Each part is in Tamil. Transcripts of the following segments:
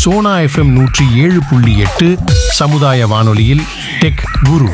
சோனா எஃப்எம் நூற்றி ஏழு புள்ளி எட்டு சமுதாய வானொலியில் டெக் குரு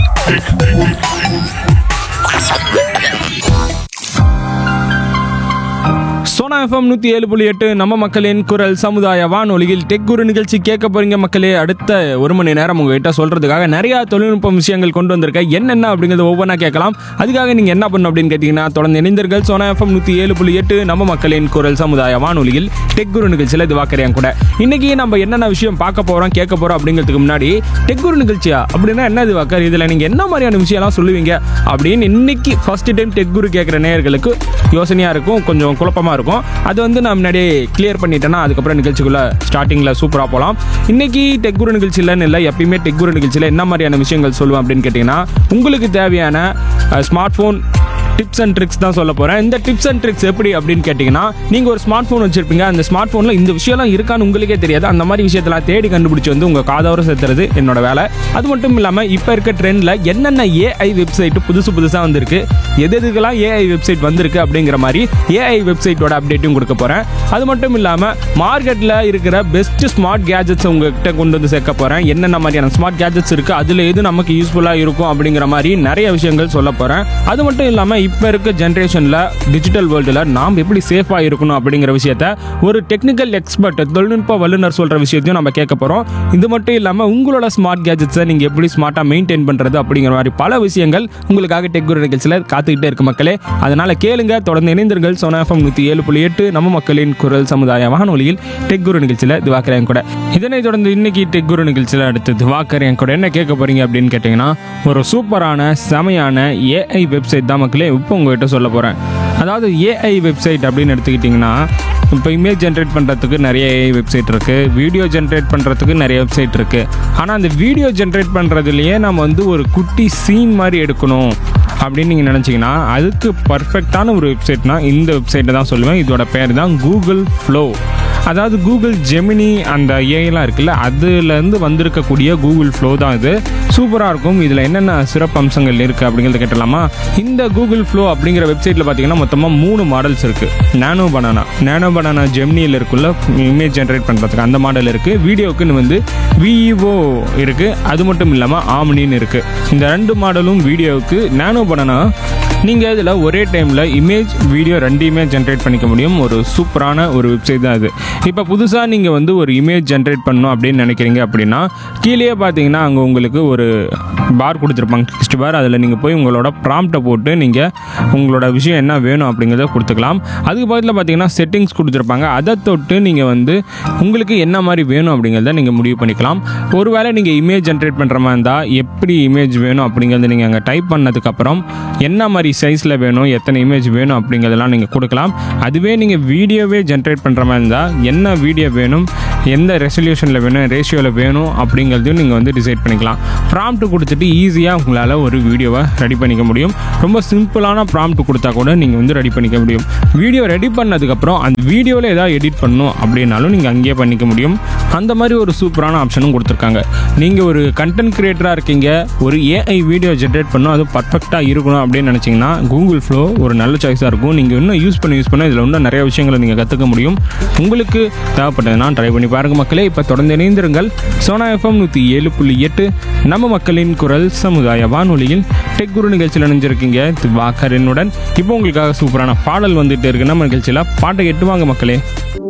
சோனா எஃப்எம் நூற்றி ஏழு புள்ளி எட்டு நம்ம மக்களின் குரல் சமுதாய வானொலியில் டெக் குரு நிகழ்ச்சி கேட்க போறீங்க மக்களே அடுத்த ஒரு மணி நேரம் உங்ககிட்ட சொல்றதுக்காக நிறைய தொழில்நுட்ப விஷயங்கள் கொண்டு வந்திருக்கேன் என்னென்ன அப்படிங்கிறத ஒவ்வொன்றா கேட்கலாம் அதுக்காக நீங்க என்ன பண்ணணும் அப்படின்னு கேட்டீங்கன்னா தொடர்ந்து இணைந்தீர்கள் சோனா எஃப்எம் நூற்றி ஏழு புள்ளி எட்டு நம்ம மக்களின் குரல் சமுதாய வானொலியில் டெக் குரு நிகழ்ச்சியில் இது வாக்கறியான் கூட இன்னைக்கு நம்ம என்னென்ன விஷயம் பார்க்க போறோம் கேட்க போறோம் அப்படிங்கிறதுக்கு முன்னாடி டெக் குரு நிகழ்ச்சியா அப்படின்னா என்ன இது வாக்கர் இதுல நீங்க என்ன மாதிரியான விஷயம்லாம் சொல்லுவீங்க அப்படின்னு இன்னைக்கு ஃபர்ஸ்ட் டைம் டெக் குரு கேட்குற நேயர்களுக்கு யோசனையா இருக்கும் கொஞ்சம் குழப்பமா இருக்கும் அது வந்து நான் முன்னாடியே கிளியர் பண்ணிட்டேன்னா அதுக்கப்புறம் நிகழ்ச்சிக்குள்ள ஸ்டார்டிங்ல சூப்பரா போகலாம் இன்னைக்கு டெக் குரு நிகழ்ச்சியிலன்னு இல்லை எப்பயுமே டெக் குரு நிகழ்ச்சியில் என்ன மாதிரியான விஷயங்கள் சொல்லுவேன் அப்படின்னு கேட்டிங்கன்னா உங்களுக்கு தேவையான smart phone tips and tricks தான் சொல்ல போகிறேன் இந்த டிப்ஸ் அண்ட் ட்ரிக்ஸ் எப்படி அப்படின்னு கேட்டிங்கன்னா நீங்கள் ஒரு ஸ்மார்ட் ஃபோன் வச்சிருப்பீங்க அந்த ஸ்மார்ட் ஃபோனில் இந்த விஷயம்லாம் இருக்கான்னு உங்களுக்கே தெரியாது அந்த மாதிரி விஷயத்தெல்லாம் தேடி கண்டுபிடிச்சி வந்து உங்கள் காதோர சேர்த்துறது என்னோட வேலை அது மட்டும் இல்லாமல் இப்போ இருக்க ட்ரெண்டில் என்னென்ன ஏஐ வெப்சைட் புதுசு புதுசாக வந்திருக்கு எது எதுக்கெல்லாம் ஏஐ வெப்சைட் வந்திருக்கு அப்படிங்கிற மாதிரி ஏஐ வெப்சைட்டோட அப்டேட்டும் கொடுக்க போகிறேன் அது மட்டும் இல்லாமல் மார்க்கெட்டில் இருக்கிற பெஸ்ட் ஸ்மார்ட் கேஜெட்ஸ் உங்ககிட்ட கொண்டு வந்து சேர்க்க போகிறேன் என்னென்ன மாதிரியான ஸ்மார்ட் கேஜெட்ஸ் இருக்குது அதில் எது நமக்கு யூஸ்ஃபுல்லாக இருக்கும் அப்படிங்கிற மாதிரி நிறைய விஷயங்கள் சொல்ல போகிறேன் அது மட்டும் இல்லாமல் இப்போ இருக்க ஜென்ரேஷனில் டிஜிட்டல் வேர்ல்டில் நாம் எப்படி சேஃபாக இருக்கணும் அப்படிங்கிற விஷயத்த ஒரு டெக்னிக்கல் எக்ஸ்பர்ட் தொழில்நுட்ப வல்லுநர் சொல்கிற விஷயத்தையும் நம்ம கேட்க போகிறோம் இது மட்டும் இல்லாமல் உங்களோட ஸ்மார்ட் கேஜெட்ஸை நீங்கள் எப்படி ஸ்மார்ட்டாக மெயின்டைன் பண்ணுறது அப்படிங்கிற மாதிரி பல விஷயங்கள் உங்களுக்காக டெக் குரு நிகழ்ச்சியில் காத்துக்கிட்டே இருக்கு மக்களே அதனால் கேளுங்க தொடர்ந்து இணைந்தீர்கள் சோனா எஃப்எம் நூற்றி ஏழு புள்ளி எட்டு நம்ம மக்களின் குரல் சமுதாய வானொலியில் டெக் குரு நிகழ்ச்சியில் திவாக்கரேன் கூட இதனை தொடர்ந்து இன்னைக்கு டெக் குரு நிகழ்ச்சியில் அடுத்து திவாக்கரேன் கூட என்ன கேட்க போறீங்க அப்படின்னு கேட்டிங்கன்னா ஒரு சூப்பரான செமையான ஏஐ வெப்சைட் தான் மக்களே இப்போ உங்ககிட்ட சொல்ல போகிறேன் அதாவது ஏஐ வெப்சைட் அப்படின்னு எடுத்துக்கிட்டிங்கன்னா இப்போ இமேஜ் ஜென்ரேட் பண்ணுறதுக்கு நிறைய ஏஐ வெப்சைட் இருக்குது வீடியோ ஜென்ரேட் பண்ணுறதுக்கு நிறைய வெப்சைட் இருக்குது ஆனால் அந்த வீடியோ ஜென்ரேட் பண்ணுறதுலையே நம்ம வந்து ஒரு குட்டி சீன் மாதிரி எடுக்கணும் அப்படின்னு நீங்கள் நினச்சிங்கன்னா அதுக்கு பர்ஃபெக்டான ஒரு வெப்சைட்னா இந்த வெப்சைட்டை தான் சொல்லுவேன் இதோட பேர் தான் கூகுள் ஃப்ளோ அதாவது கூகுள் ஜெமினி அந்த ஏஐலாம் இருக்குல்ல அதுலேருந்து வந்திருக்கக்கூடிய கூகுள் ஃப்ளோ தான் இது சூப்பராக இருக்கும் இதில் என்னென்ன சிறப்பு அம்சங்கள் இருக்குது அப்படிங்கிறத கேட்டலாமா இந்த கூகுள் ஃப்ளோ அப்படிங்கிற வெப்சைட்டில் பார்த்தீங்கன்னா மொத்தமாக மூணு மாடல்ஸ் இருக்குது நானோ பனானா நானோ பனானா ஜெமினியில் இருக்குள்ள இமேஜ் ஜென்ரேட் பண்ணுறதுக்கு அந்த மாடல் இருக்குது வீடியோக்குன்னு வந்து விஇஓ இருக்குது அது மட்டும் இல்லாமல் ஆம்னின்னு இருக்குது இந்த ரெண்டு மாடலும் வீடியோவுக்கு நானோ பனானா நீங்கள் இதில் ஒரே டைமில் இமேஜ் வீடியோ ரெண்டையுமே ஜென்ரேட் பண்ணிக்க முடியும் ஒரு சூப்பரான ஒரு வெப்சைட் தான் இது இப்போ புதுசாக நீங்கள் வந்து ஒரு இமேஜ் ஜென்ரேட் பண்ணணும் அப்படின்னு நினைக்கிறீங்க அப்படின்னா கீழே பார்த்தீங்கன்னா அங்கே உங்களுக்கு ஒரு பார் கொடுத்துருப்பாங்க டெக்ஸ்ட் பார் அதில் நீங்கள் போய் உங்களோட ப்ராம்ப்டை போட்டு நீங்கள் உங்களோட விஷயம் என்ன வேணும் அப்படிங்கிறத கொடுத்துக்கலாம் அதுக்கு பக்கத்தில் பார்த்தீங்கன்னா செட்டிங்ஸ் கொடுத்துருப்பாங்க அதை தொட்டு நீங்கள் வந்து உங்களுக்கு என்ன மாதிரி வேணும் அப்படிங்கிறத நீங்கள் முடிவு பண்ணிக்கலாம் ஒருவேளை நீங்கள் இமேஜ் ஜென்ரேட் பண்ணுற மாதிரி இருந்தால் எப்படி இமேஜ் வேணும் அப்படிங்கிறத நீங்கள் அங்கே டைப் பண்ணதுக்கப்புறம் என்ன மாதிரி சைஸில் வேணும் எத்தனை இமேஜ் வேணும் அப்படிங்கிறதெல்லாம் நீங்கள் கொடுக்கலாம் அதுவே நீங்கள் வீடியோவே ஜென்ரேட் பண்ணுற மாதிரி இருந்தால் என்ன வீடியோ வேணும் எந்த ரெசல்யூஷனில் வேணும் ரேஷியோவில் வேணும் அப்படிங்கிறதையும் நீங்கள் வந்து டிசைட் பண்ணிக்கலாம் ப்ராம்ப்ட் கொடுத்துட்டு ஈஸியாக உங்களால் ஒரு வீடியோவை ரெடி பண்ணிக்க முடியும் ரொம்ப சிம்பிளான ப்ராம்ப்ட் கொடுத்தா கூட நீங்கள் வந்து ரெடி பண்ணிக்க முடியும் வீடியோ ரெடி பண்ணதுக்கப்புறம் அந்த வீடியோவில் ஏதாவது எடிட் பண்ணணும் அப்படின்னாலும் நீங்கள் அங்கேயே பண்ணிக்க முடியும் அந்த மாதிரி ஒரு சூப்பரான ஆப்ஷனும் கொடுத்துருக்காங்க நீங்கள் ஒரு கண்டென்ட் கிரியேட்டராக இருக்கீங்க ஒரு ஏஐ வீடியோ ஜென்ரேட் பண்ணணும் அது பர்ஃபெக்டாக இருக்கணும் அப்படின்னு நினச்சிங்கன்னா கூகுள் ஃப்ளோ ஒரு நல்ல சாய்ஸாக இருக்கும் நீங்கள் இன்னும் யூஸ் பண்ணி யூஸ் பண்ண இதில் இன்னும் நிறைய விஷயங்களை நீங்கள் கற்றுக்க முடியும் உங்களுக்கு தேவைப்பட்டதுன்னா ட்ரை பண்ணி பாருங்க மக்களே இப்போ தொடர்ந்து இணைந்திருங்கள் சோனா எஃப்எம் நூற்றி ஏழு புள்ளி எட்டு நம்ம மக்களின் குரல் சமுதாய வானொலியில் டெக் குரு நிகழ்ச்சியில் இணைஞ்சிருக்கீங்க திவாகரனுடன் இப்போ உங்களுக்காக சூப்பரான பாடல் வந்துட்டு இருக்கு நம்ம நிகழ்ச்சியில் பாட்டை எட்டுவாங்க மக்களே